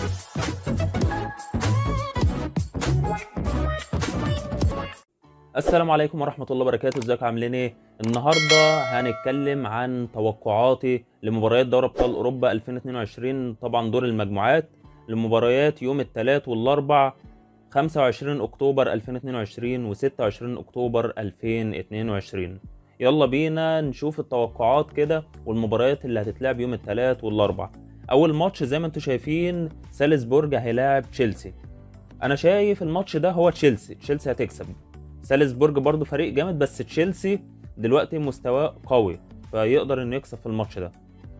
السلام عليكم ورحمة الله وبركاته ازيكم عاملين ايه؟ النهاردة هنتكلم عن توقعاتي لمباريات دوري ابطال اوروبا 2022 طبعا دور المجموعات لمباريات يوم الثلاث والاربع 25 اكتوبر 2022 و26 اكتوبر 2022 يلا بينا نشوف التوقعات كده والمباريات اللي هتتلعب يوم الثلاث والاربع اول ماتش زي ما انتم شايفين سالزبورج هيلاعب تشيلسي انا شايف الماتش ده هو تشيلسي تشيلسي هتكسب سالزبورج برضو فريق جامد بس تشيلسي دلوقتي مستواه قوي فيقدر انه يكسب في الماتش ده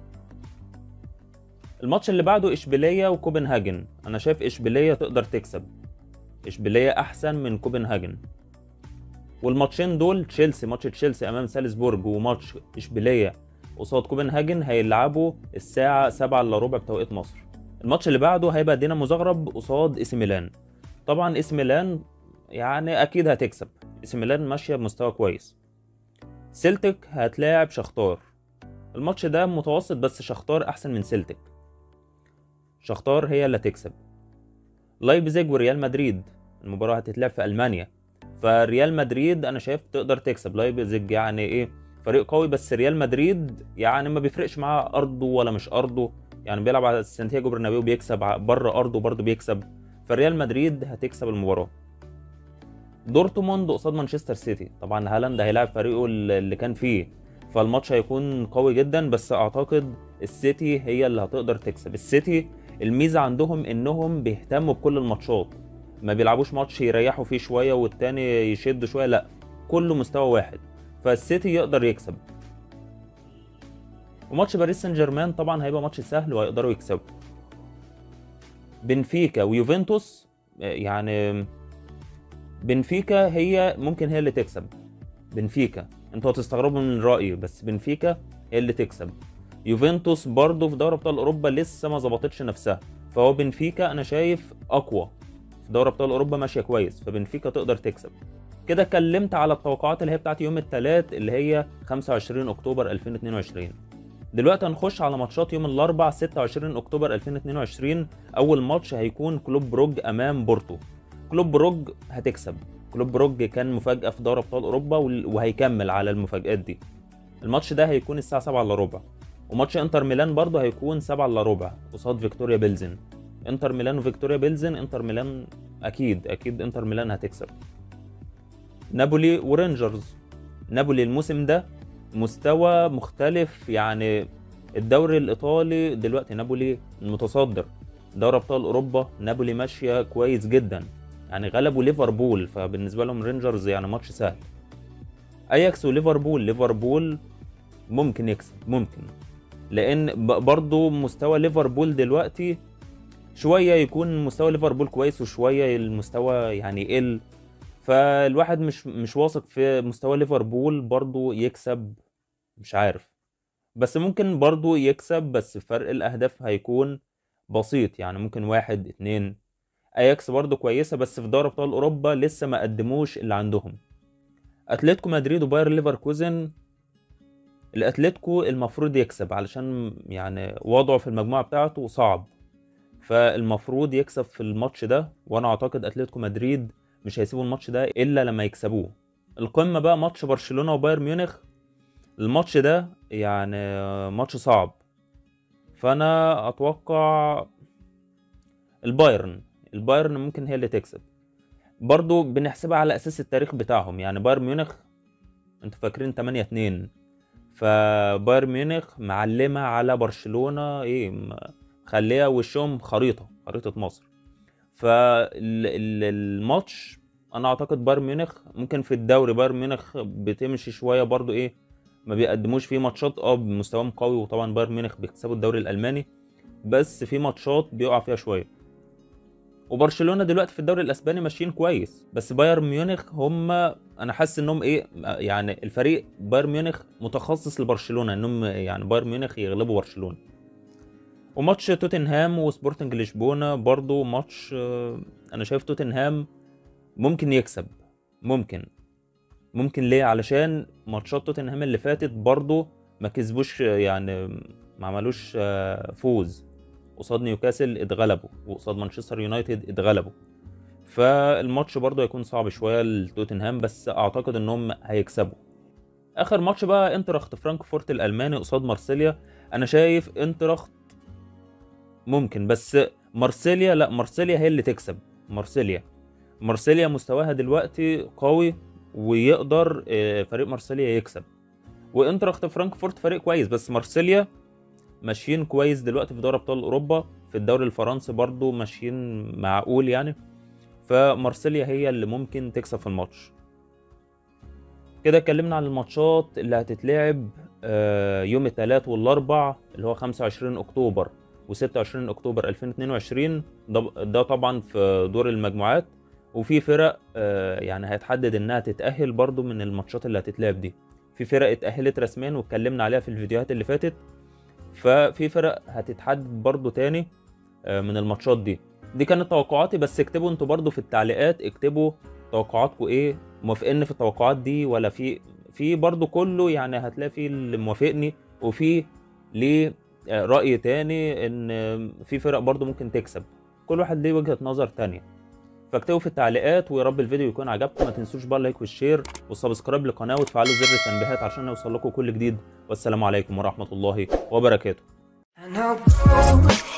الماتش اللي بعده اشبيليه وكوبنهاجن انا شايف اشبيليه تقدر تكسب اشبيليه احسن من كوبنهاجن والماتشين دول تشيلسي ماتش تشيلسي امام سالزبورج وماتش اشبيليه قصاد كوبنهاجن هيلعبوا الساعه 7 الا ربع بتوقيت مصر الماتش اللي بعده هيبقى دينامو زغرب قصاد اي ميلان طبعا اي ميلان يعني اكيد هتكسب اي ميلان ماشيه بمستوى كويس سيلتك هتلاعب شختار الماتش ده متوسط بس شختار احسن من سيلتك شختار هي اللي هتكسب لايبزيج وريال مدريد المباراة هتتلعب في ألمانيا فريال مدريد أنا شايف تقدر تكسب لايبزيج يعني إيه فريق قوي بس ريال مدريد يعني ما بيفرقش معاه أرضه ولا مش أرضه يعني بيلعب على سانتياغو برنابيو بيكسب بره أرضه برضه بيكسب فريال مدريد هتكسب المباراة دورتموند قصاد مانشستر سيتي طبعا هالاند هيلاعب فريقه اللي كان فيه فالماتش هيكون قوي جدا بس اعتقد السيتي هي اللي هتقدر تكسب السيتي الميزه عندهم انهم بيهتموا بكل الماتشات ما بيلعبوش ماتش يريحوا فيه شويه والتاني يشد شويه لا كله مستوى واحد فالسيتي يقدر يكسب وماتش باريس سان جيرمان طبعا هيبقى ماتش سهل وهيقدروا يكسبوا بنفيكا ويوفنتوس يعني بنفيكا هي ممكن هي اللي تكسب بنفيكا انتوا هتستغربوا من رأيي بس بنفيكا هي اللي تكسب يوفنتوس برضه في دوري ابطال اوروبا لسه ما ظبطتش نفسها فهو بنفيكا انا شايف اقوى في دوري ابطال اوروبا ماشيه كويس فبنفيكا تقدر تكسب كده اتكلمت على التوقعات اللي هي بتاعت يوم الثلاث اللي هي 25 اكتوبر 2022 دلوقتي هنخش على ماتشات يوم الاربع 26 اكتوبر 2022 اول ماتش هيكون كلوب بروج امام بورتو كلوب بروج هتكسب كلوب بروج كان مفاجأة في دوري أبطال أوروبا وهيكمل على المفاجآت دي الماتش ده هيكون الساعة 7 إلا ربع وماتش انتر ميلان برضه هيكون 7 إلا ربع قصاد فيكتوريا بيلزن انتر ميلان وفيكتوريا بيلزن انتر ميلان أكيد أكيد انتر ميلان هتكسب نابولي ورينجرز نابولي الموسم ده مستوى مختلف يعني الدوري الإيطالي دلوقتي نابولي المتصدر دوري أبطال أوروبا نابولي ماشية كويس جدا يعني غلبوا ليفربول فبالنسبه لهم رينجرز يعني ماتش سهل اياكس وليفربول ليفربول ممكن يكسب ممكن لان برضو مستوى ليفربول دلوقتي شويه يكون مستوى ليفربول كويس وشويه المستوى يعني يقل فالواحد مش مش واثق في مستوى ليفربول برضو يكسب مش عارف بس ممكن برضو يكسب بس فرق الاهداف هيكون بسيط يعني ممكن واحد اتنين اياكس برضه كويسه بس في دوري ابطال اوروبا لسه ما قدموش اللي عندهم اتلتيكو مدريد وباير ليفركوزن الاتلتيكو المفروض يكسب علشان يعني وضعه في المجموعه بتاعته صعب فالمفروض يكسب في الماتش ده وانا اعتقد اتلتيكو مدريد مش هيسيبوا الماتش ده الا لما يكسبوه القمه بقى ماتش برشلونه وبايرن ميونخ الماتش ده يعني ماتش صعب فانا اتوقع البايرن البايرن ممكن هي اللي تكسب برضو بنحسبها على اساس التاريخ بتاعهم يعني بايرن ميونخ انتوا فاكرين 8 2 فبايرن ميونخ معلمه على برشلونه ايه مخليه وشهم خريطه خريطه مصر فالماتش انا اعتقد بايرن ميونخ ممكن في الدوري بايرن ميونخ بتمشي شويه برضو ايه ما بيقدموش فيه ماتشات اه بمستواهم قوي وطبعا بايرن ميونخ بيكسبوا الدوري الالماني بس في ماتشات بيقع فيها شويه وبرشلونه دلوقتي في الدوري الاسباني ماشيين كويس بس بايرن ميونخ هم انا حاسس انهم ايه يعني الفريق بايرن ميونخ متخصص لبرشلونه انهم يعني بايرن ميونخ يغلبوا برشلونه وماتش توتنهام وسبورتنج لشبونه برضو ماتش انا شايف توتنهام ممكن يكسب ممكن ممكن ليه علشان ماتشات توتنهام اللي فاتت برضو ما كسبوش يعني ما عملوش فوز قصاد نيوكاسل اتغلبوا وقصاد مانشستر يونايتد اتغلبوا فالماتش برضه هيكون صعب شويه لتوتنهام بس اعتقد انهم هيكسبوا اخر ماتش بقى انتراخت فرانكفورت الالماني قصاد مارسيليا انا شايف انتراخت ممكن بس مارسيليا لا مارسيليا هي اللي تكسب مارسيليا مارسيليا مستواها دلوقتي قوي ويقدر آه، فريق مارسيليا يكسب وانتراخت فرانكفورت فريق كويس بس مارسيليا ماشيين كويس دلوقتي في دوري ابطال اوروبا في الدوري الفرنسي برضو ماشيين معقول يعني فمارسيليا هي اللي ممكن تكسب في الماتش كده اتكلمنا عن الماتشات اللي هتتلعب آه، يوم الثلاث والاربع اللي هو 25 اكتوبر و26 اكتوبر 2022 ده ده طبعا في دور المجموعات وفي فرق آه، يعني هيتحدد انها تتاهل برضو من الماتشات اللي هتتلعب دي في فرق اتاهلت رسميا واتكلمنا عليها في الفيديوهات اللي فاتت ففي فرق هتتحدد برضو تاني آه، من الماتشات دي دي كانت توقعاتي بس اكتبوا انتوا برضو في التعليقات اكتبوا توقعاتكم ايه موافقين في التوقعات دي ولا في في برضو كله يعني هتلاقي في اللي موافقني وفي ليه آه، رأي تاني ان في فرق برضو ممكن تكسب كل واحد ليه وجهة نظر تانية فاكتبوا في التعليقات ويا رب الفيديو يكون عجبكم ما تنسوش بقى اللايك والشير والسبسكرايب للقناه وتفعلوا زر التنبيهات عشان يوصل لكم كل جديد والسلام عليكم ورحمه الله وبركاته And I'll go